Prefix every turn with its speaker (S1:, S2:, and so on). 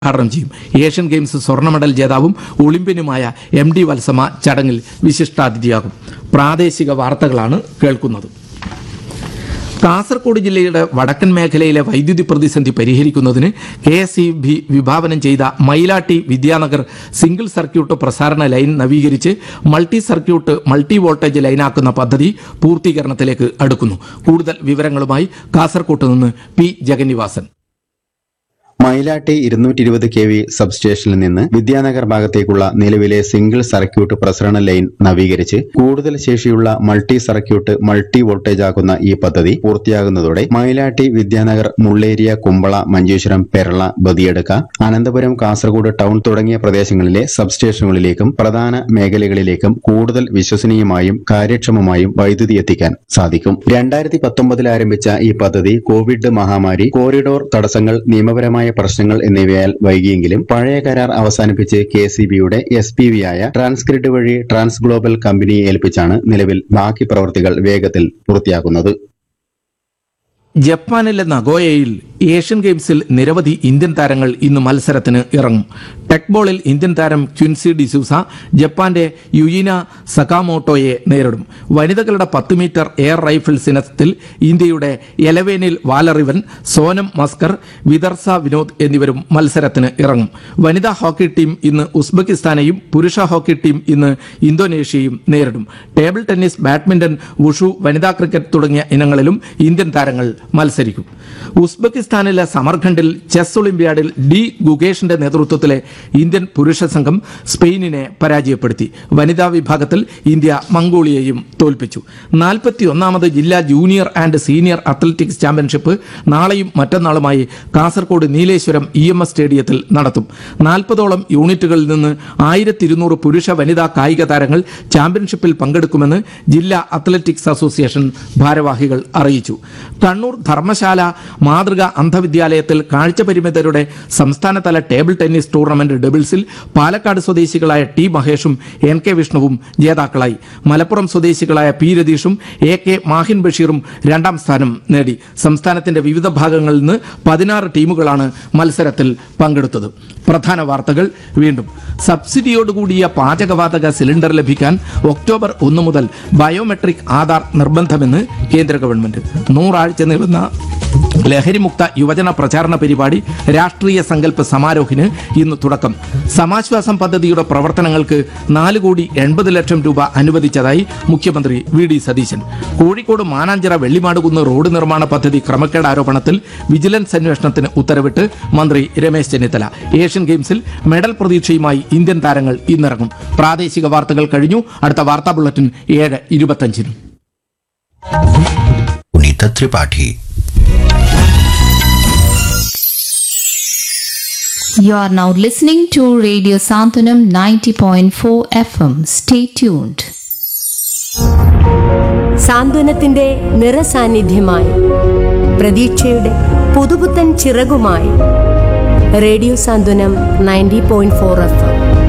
S1: ഉദ്ഘാടനം ചെയ്യും Asian games സ്വർണ്ണ മെഡൽ ജേതാവും ഒളിമ്പ്യനുമായ എം ഡി വത്സമ ചടങ്ങിൽ വിശിഷ്ടാതിഥിയാകും പ്രാദേശിക വാർത്തകളാണ് കേൾക്കുന്നത് കാസർഗോഡ് ജില്ലയുടെ വടക്കൻ മേഖലയിലെ വൈദ്യുതി പ്രതിസന്ധി പരിഹരിക്കുന്നതിന് കെ എസ് ഇ ബി വിഭാവനം ചെയ്ത മയിലാട്ടി വിദ്യാനഗർ സിംഗിൾ സർക്യൂട്ട് പ്രസാരണ ലൈൻ നവീകരിച്ച് മൾട്ടി സർക്യൂട്ട് മൾട്ടി വോൾട്ടേജ് ലൈനാക്കുന്ന പദ്ധതി പൂർത്തീകരണത്തിലേക്ക് അടുക്കുന്നു കൂടുതൽ വിവരങ്ങളുമായി കാസർകോട്ട് നിന്ന് പി ജഗന്നിവാസൻ
S2: മയിലാട്ടി ഇരുന്നൂറ്റി ഇരുപത് കെ വി സബ്സ്റ്റേഷനിൽ നിന്ന് വിദ്യാനഗർ ഭാഗത്തേക്കുള്ള നിലവിലെ സിംഗിൾ സർക്യൂട്ട് പ്രസരണ ലൈൻ നവീകരിച്ച് കൂടുതൽ ശേഷിയുള്ള മൾട്ടി സർക്യൂട്ട് മൾട്ടി വോൾട്ടേജ് ആക്കുന്ന ഈ പദ്ധതി പൂർത്തിയാകുന്നതോടെ മയിലാട്ടി വിദ്യാനഗർ മുള്ളേരിയ കുമ്പള മഞ്ചേശ്വരം പെരള ബദിയടുക്ക അനന്തപുരം കാസർഗോഡ് ടൗൺ തുടങ്ങിയ പ്രദേശങ്ങളിലെ സബ്സ്റ്റേഷനുകളിലേക്കും പ്രധാന മേഖലകളിലേക്കും കൂടുതൽ വിശ്വസനീയമായും കാര്യക്ഷമമായും വൈദ്യുതി എത്തിക്കാൻ സാധിക്കും രണ്ടായിരത്തി പത്തൊമ്പതിൽ ആരംഭിച്ച ഈ പദ്ധതി കോവിഡ് മഹാമാരി കോറിഡോർ തടസ്സങ്ങൾ നിയമപരമായ പ്രശ്നങ്ങൾ എന്നിവയാൽ വൈകിയെങ്കിലും പഴയ കരാർ അവസാനിപ്പിച്ച് കെ സി ബിയുടെ എസ് പി വി ആയ ട്രാൻസ്ഗ്രിഡ് വഴി ട്രാൻസ് ഗ്ലോബൽ കമ്പനിയെ ഏൽപ്പിച്ചാണ് നിലവിൽ ബാക്കി പ്രവൃത്തികൾ വേഗത്തിൽ പൂർത്തിയാക്കുന്നത്
S1: ജപ്പാനിലെ നഗോയയിൽ ഏഷ്യൻ ഗെയിംസിൽ നിരവധി ഇന്ത്യൻ താരങ്ങൾ ഇന്ന് മത്സരത്തിന് ഇറങ്ങും ടെക്ബോളിൽ ഇന്ത്യൻ താരം ക്വിൻസി ഡിസൂസ ജപ്പാന്റെ യുയിന സകാമോട്ടോയെ നേരിടും വനിതകളുടെ പത്ത് മീറ്റർ എയർ റൈഫിൾസ് ഇനത്തിൽ ഇന്ത്യയുടെ എലവേനിൽ വാലറിവൻ സോനം മസ്കർ വിദർസ വിനോദ് എന്നിവരും മത്സരത്തിന് ഇറങ്ങും വനിതാ ഹോക്കി ടീം ഇന്ന് ഉസ്ബെക്കിസ്ഥാനെയും പുരുഷ ഹോക്കി ടീം ഇന്ന് ഇന്തോനേഷ്യയും നേരിടും ടേബിൾ ടെന്നീസ് ബാഡ്മിന്റൺ വുഷു വനിതാ ക്രിക്കറ്റ് തുടങ്ങിയ ഇനങ്ങളിലും ഇന്ത്യൻ താരങ്ങൾ മത്സരിക്കും ഉസ്ബെക്കിസ്ഥാനിലെ സമർഖണ്ഡിൽ ചെസ് ഒളിമ്പ്യാഡിൽ ഡി ഗുഗേഷിന്റെ നേതൃത്വത്തിലെ ഇന്ത്യൻ പുരുഷ സംഘം സ്പെയിനിനെ പരാജയപ്പെടുത്തി വനിതാ വിഭാഗത്തിൽ ഇന്ത്യ മംഗോളിയയും തോൽപ്പിച്ചു നാൽപ്പത്തിയൊന്നാമത് ജില്ലാ junior and senior athletics championship നാളെയും മറ്റന്നാളുമായി Kasaragod Nileshwaram E M S സ്റ്റേഡിയത്തിൽ നടത്തും നാൽപ്പതോളം യൂണിറ്റുകളിൽ നിന്ന് ആയിരത്തി ഇരുന്നൂറ് പുരുഷ വനിതാ കായിക താരങ്ങൾ ചാമ്പ്യൻഷിപ്പിൽ പങ്കെടുക്കുമെന്ന് ജില്ലാ അത്ലറ്റിക്സ് അസോസിയേഷൻ ഭാരവാഹികൾ അറിയിച്ചു കണ്ണൂർ ധർമ്മശാല മാതൃക അന്ധവിദ്യാലയത്തിൽ കാഴ്ചപരിമിതരുടെ സംസ്ഥാനതല ടേബിൾ ടെന്നീസ് ടൂർണമെന്റ് ഡബിൾസിൽ പാലക്കാട് സ്വദേശികളായ ടി മഹേഷും എൻ കെ വിഷ്ണുവും ജേതാക്കളായി മലപ്പുറം സ്വദേശികളായ പി രതീഷും എ കെ മാഹിൻ ബഷീറും രണ്ടാം സ്ഥാനം നേടി സംസ്ഥാനത്തിന്റെ വിവിധ ഭാഗങ്ങളിൽ നിന്ന് പതിനാറ് ടീമുകളാണ് മത്സരത്തിൽ പങ്കെടുത്തത് പ്രധാന വാർത്തകൾ വീണ്ടും സബ്സിഡിയോടുകൂടിയ പാചകവാതക സിലിണ്ടർ ലഭിക്കാൻ ഒക്ടോബർ ഒന്ന് മുതൽ ബയോമെട്രിക് ആധാർ നിർബന്ധമെന്ന് കേന്ദ്ര ഗവൺമെന്റ് നൂറാഴ്ച നീളുന്ന ലഹരിമുക്ത യുവജന പ്രചാരണ പരിപാടി രാഷ്ട്രീയ സങ്കല്പ സമാരോഹിന് ഇന്ന് തുടക്കം സമാശ്വാസം പദ്ധതിയുടെ പ്രവർത്തനങ്ങൾക്ക് നാല് കോടി എൺപത് ലക്ഷം രൂപ അനുവദിച്ചതായി മുഖ്യമന്ത്രി V D Satheesan Kozhikode Mananchira Vellimadukunnu road നിർമ്മാണ പദ്ധതി ക്രമക്കേട് ആരോപണത്തിൽ വിജിലൻസ് അന്വേഷണത്തിന് ഉത്തരവിട്ട് മന്ത്രി രമേശ് ചെന്നിത്തല ഏഷ്യൻ ഗെയിംസിൽ മെഡൽ പ്രതീക്ഷയുമായി ഇന്ത്യൻ താരങ്ങൾ ഇന്നിറങ്ങും പ്രാദേശിക വാർത്തകൾ കഴിഞ്ഞു അടുത്ത വാർത്താ ബുള്ളറ്റിൻ ഏഴ് ഇരുപത്തഞ്ചിന്
S3: पुनीता Tripathi
S4: You are now listening to Radio Santanam 90.4 FM. Stay tuned.
S5: സാന്ത്വനത്തിന്റെ നിറസാന്നിധ്യമായി പ്രതീക്ഷയുടെ പുതുപുത്തൻ ചിറകുമായി radio Santhwanam ninety point four F M